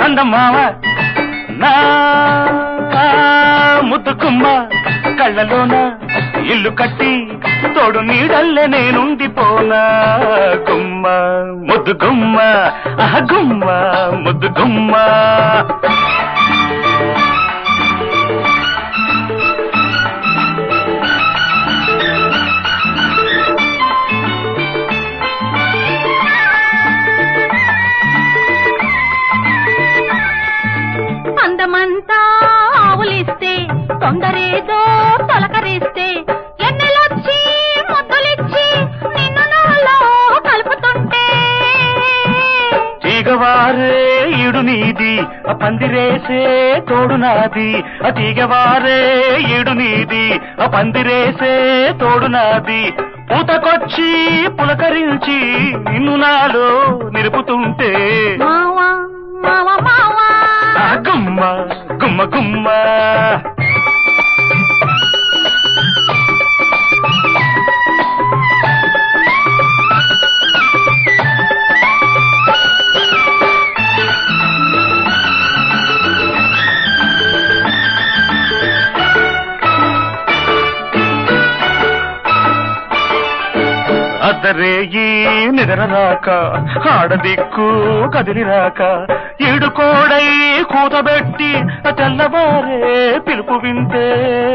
అందమావ నా ముద్దు గుమ్మ కళ్ళలోన ఇల్లు కట్టి తోడు నీడల్లే నేనుండిపోనా గుమ్మ ముద్దు గుమ్మ ఆహ గుమ్మ ముద్దు గుమ్మ అందమంతా ఆవులిస్తే తొందరేదో తొలకరిస్తే ఎన్నెలొచ్చి ముద్దులిచ్చి నిన్ను నాలో కలుపుతుంటే తీగవారే ఈడు నీది ఆ పందిరేసే తోడు నాది ఆ తీగవారే ఈడు నీది ఆ పందిరేసే తోడు నాది పూతకొచ్చి పులకరించి నిన్ను నాలో నిలుపుతుంటే మావా మావా మావా ఆ గుమ్మ గుమ్మ గుమ్మ అద్దరేయి నిద్రరాక ఆడదిక్కు కదిలిరాక ఈడుకోడై కూతబెట్టి తెల్లవారే పిలుపు వింటే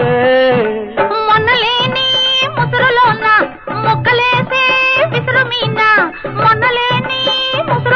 మొన్నలేని ముసురులోన మొక్కలేసే విసురు మీన మొన్నలేని ముసురు